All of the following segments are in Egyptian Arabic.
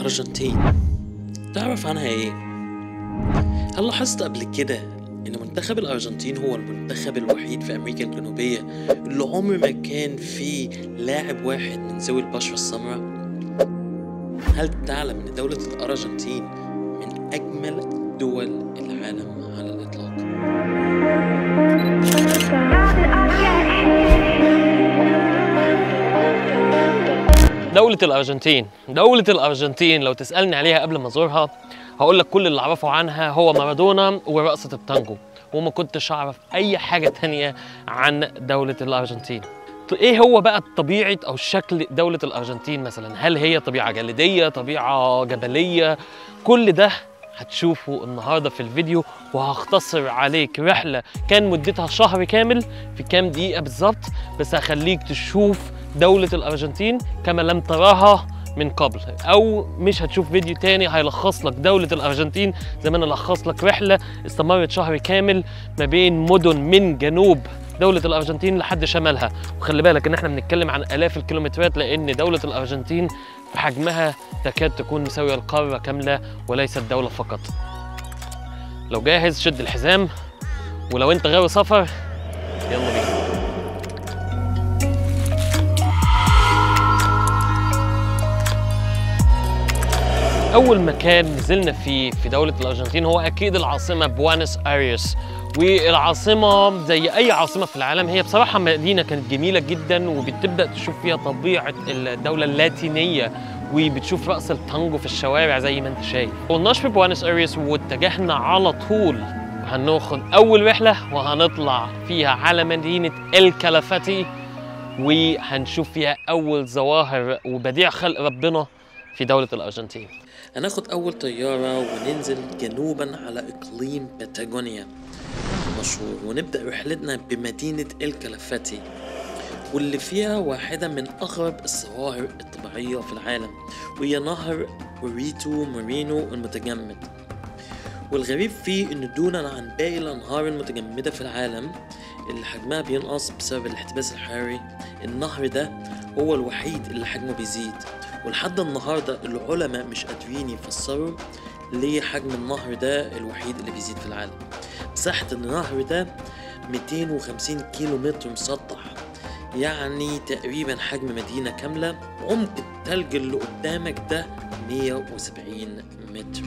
الأرجنتين تعرف عنها إيه؟ هل لاحظت قبل كده إن منتخب الأرجنتين هو المنتخب الوحيد في أمريكا الجنوبية اللي عمر ما كان فيه لاعب واحد من ذوي البشرة السمراء؟ هل تعلم إن دولة الأرجنتين من أجمل دول العالم على الإطلاق؟ دولة الأرجنتين دولة الأرجنتين لو تسألني عليها قبل ما أزورها هقول لك كل اللي أعرفه عنها هو مارادونا ورقصة التانجو وما كنتش أعرف أي حاجة تانية عن دولة الأرجنتين ط- ايه هو بقى طبيعة او شكل دولة الارجنتين مثلا هل هي طبيعة جليدية طبيعة جبلية كل ده هتشوفه النهارده في الفيديو وهختصر عليك رحلة كان مدتها شهر كامل في كام دقيقة بالظبط بس هخليك تشوف دولة الأرجنتين كما لم تراها من قبل أو مش هتشوف فيديو تاني هيلخص لك دولة الأرجنتين زي ما أنا لخص لك رحلة استمرت شهر كامل ما بين مدن من جنوب دولة الأرجنتين لحد شمالها وخلي بالك إن إحنا بنتكلم عن آلاف الكيلومترات لأن دولة الأرجنتين في حجمها تكاد تكون مساوية القارة كاملة وليست دولة فقط لو جاهز شد الحزام ولو أنت غاوي سفر يلا بينا اول مكان نزلنا فيه في دوله الارجنتين هو اكيد العاصمه بوانوس ايرس والعاصمه زي اي عاصمه في العالم هي بصراحه مدينه كانت جميله جدا وبتبدا تشوف فيها طبيعه الدوله اللاتينيه وبتشوف رقص التانجو في الشوارع زي ما انت شايف قلناش في بوانوس ايرس واتجهنا على طول هناخد اول رحله وهنطلع فيها على مدينه الكلافاتي وهنشوف فيها اول ظواهر وبديع خلق ربنا في دوله الارجنتين هناخد أول طيارة وننزل جنوبا على إقليم باتاغونيا المشهور ونبدأ رحلتنا بمدينة الكلافاتي واللي فيها واحدة من أغرب الظواهر الطبيعية في العالم وهي نهر أوريتو مارينو المتجمد والغريب فيه إن دونا عن باقي الأنهار المتجمدة في العالم اللي حجمها بينقص بسبب الاحتباس الحراري النهر ده هو الوحيد اللي حجمه بيزيد ولحد النهاردة العلماء مش قادرين يفسروا ليه حجم النهر ده الوحيد اللي بيزيد في العالم مساحة النهر ده 250 كيلو متر مسطح يعني تقريبا حجم مدينة كاملة عمق التلج اللي قدامك ده 170 متر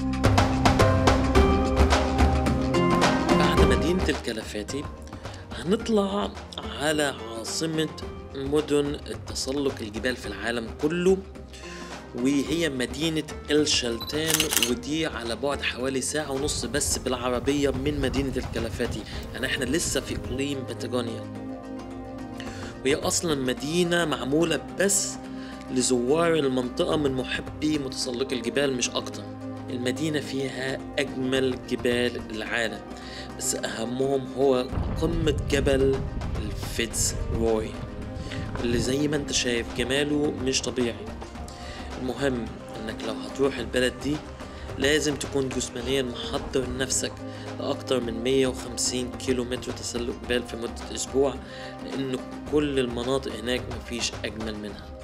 بعد مدينة الكلافاتي هنطلع على عاصمة مدن تسلق الجبال في العالم كله وهي مدينة الشلتان ودي على بعد حوالي ساعة ونص بس بالعربية من مدينة الكلافاتي يعني احنا لسه في إقليم باتاغونيا وهي أصلا مدينة معمولة بس لزوار المنطقة من محبي متسلقي الجبال مش أكتر المدينة فيها أجمل جبال العالم بس أهمهم هو قمة جبل الفيتز روي اللي زي ما انت شايف جماله مش طبيعي المهم انك لو هتروح البلد دي لازم تكون جسمانيا محضر نفسك لأكتر من 150 كيلو متر تسلق جبال في مدة أسبوع لأن كل المناطق هناك مفيش أجمل منها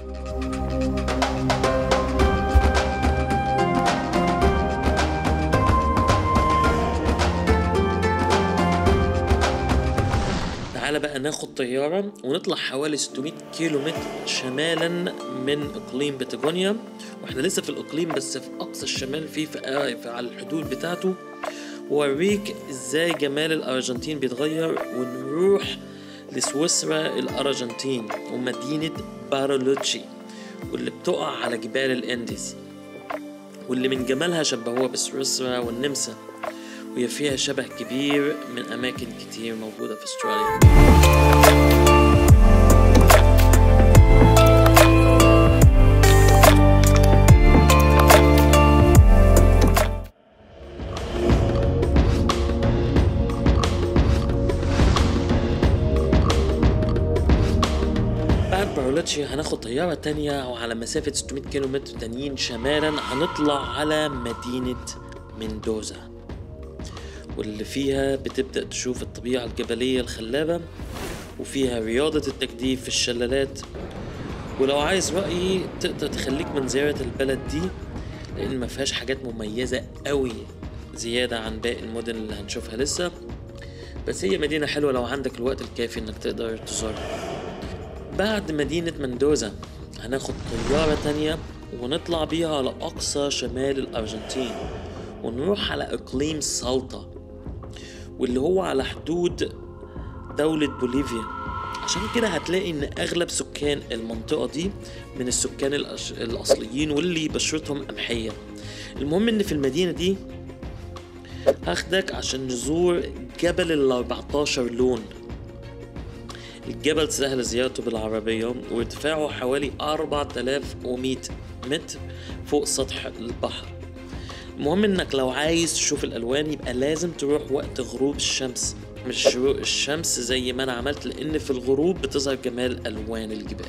تعالى بقى ناخد طيارة ونطلع حوالي 600 كيلو متر شمالا من إقليم باتاغونيا واحنا لسه في الإقليم بس في أقصى الشمال فيه في, في على الحدود بتاعته وأوريك إزاي جمال الأرجنتين بيتغير ونروح لسويسرا الأرجنتين ومدينة بارولوتشي واللي بتقع على جبال الأنديز واللي من جمالها شبهوها بسويسرا والنمسا وهي فيها شبه كبير من أماكن كتير موجودة في أستراليا بعد بارولوتشي هناخد طيارة تانية وعلى مسافة 600 كيلو متر تانيين شمالا هنطلع على مدينة مندوزا واللي فيها بتبدأ تشوف الطبيعة الجبلية الخلابة وفيها رياضة التجديف في الشلالات ولو عايز رأيي تقدر تخليك من زيارة البلد دي لان ما فيهاش حاجات مميزه قوي زياده عن باقي المدن اللي هنشوفها لسه بس هي مدينه حلوه لو عندك الوقت الكافي انك تقدر تزورها بعد مدينه مندوزا هناخد طياره تانية ونطلع بيها على اقصى شمال الارجنتين ونروح على اقليم سالطة واللي هو على حدود دولة بوليفيا عشان كده هتلاقي ان اغلب سكان المنطقة دي من السكان الأش... الاصليين واللي بشرتهم قمحية المهم ان في المدينة دي هاخدك عشان نزور جبل ال 14 لون الجبل سهل زيارته بالعربية وارتفاعه حوالي 4100 متر فوق سطح البحر المهم انك لو عايز تشوف الالوان يبقى لازم تروح وقت غروب الشمس مش شروق الشمس زي ما انا عملت لان في الغروب بتظهر جمال الوان الجبال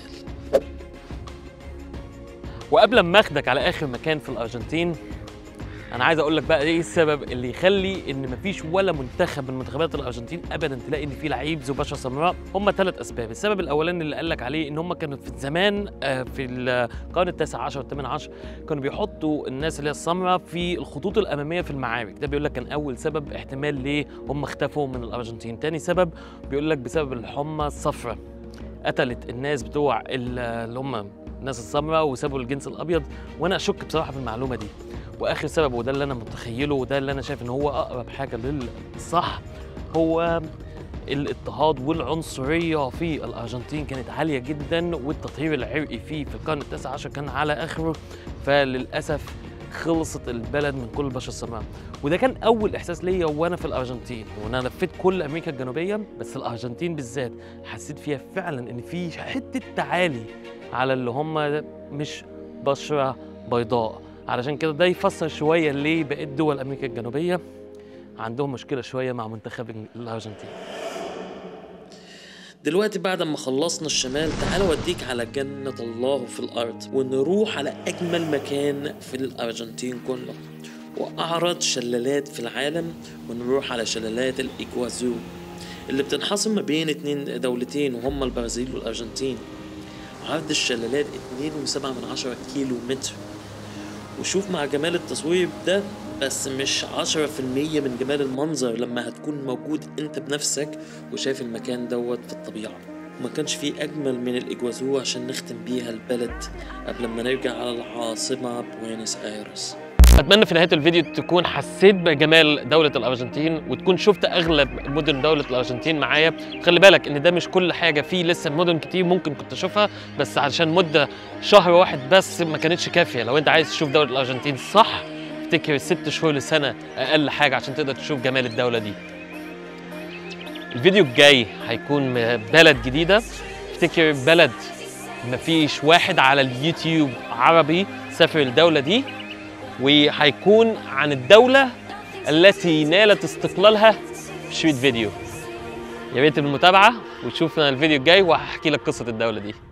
وقبل ما اخدك على اخر مكان في الارجنتين انا عايز اقول لك بقى ايه السبب اللي يخلي ان مفيش ولا منتخب من منتخبات الارجنتين ابدا تلاقي ان في لعيب ذو بشره سمراء هم ثلاث اسباب السبب الاولاني اللي قال لك عليه ان هم كانوا في زمان آه، في القرن التاسع عشر والثامن عشر كانوا بيحطوا الناس اللي هي السمراء في الخطوط الاماميه في المعارك ده بيقول لك كان اول سبب احتمال ليه هم اختفوا من الارجنتين تاني سبب بيقول لك بسبب الحمى الصفراء قتلت الناس بتوع ال- اللي هم الناس السمراء وسابوا الجنس الابيض وانا اشك بصراحه في المعلومه دي واخر سبب وده اللي انا متخيله وده اللي انا شايف ان هو اقرب حاجه للصح هو الاضطهاد والعنصريه في الارجنتين كانت عاليه جدا والتطهير العرقي فيه في القرن التاسع عشر كان على اخره فللاسف خلصت البلد من كل البشر السمراء وده كان اول احساس ليا وانا في الارجنتين وانا لفيت كل امريكا الجنوبيه بس الارجنتين بالذات حسيت فيها فعلا ان في حته تعالي على اللي هم مش بشره بيضاء علشان كده ده يفسر شويه ليه بقيت دول امريكا الجنوبيه عندهم مشكله شويه مع منتخب الارجنتين دلوقتي بعد ما خلصنا الشمال تعال اوديك على جنة الله في الأرض ونروح على أجمل مكان في الأرجنتين كله وأعرض شلالات في العالم ونروح على شلالات الإيكوازو اللي بتنحصر ما بين اتنين دولتين وهما البرازيل والأرجنتين عرض الشلالات اتنين وسبعة من عشرة كيلو متر وشوف مع جمال التصوير ده بس مش عشرة في المية من جمال المنظر لما هتكون موجود انت بنفسك وشايف المكان دوت في الطبيعة وما كانش فيه أجمل من الإجوازو عشان نختم بيها البلد قبل ما نرجع على العاصمة بوينس آيرس اتمنى في نهايه الفيديو تكون حسيت بجمال دوله الارجنتين وتكون شفت اغلب مدن دوله الارجنتين معايا خلي بالك ان ده مش كل حاجه في لسه مدن كتير ممكن كنت اشوفها بس علشان مده شهر واحد بس ما كانتش كافيه لو انت عايز تشوف دوله الارجنتين صح افتكر ست شهور لسنه اقل حاجه عشان تقدر تشوف جمال الدوله دي الفيديو الجاي هيكون م- بلد جديده افتكر بلد مفيش واحد على اليوتيوب عربي سافر الدوله دي وهيكون عن الدولة التي نالت استقلالها في شريط فيديو يا ريت المتابعة وتشوفنا الفيديو الجاي وهحكي لك قصة الدولة دي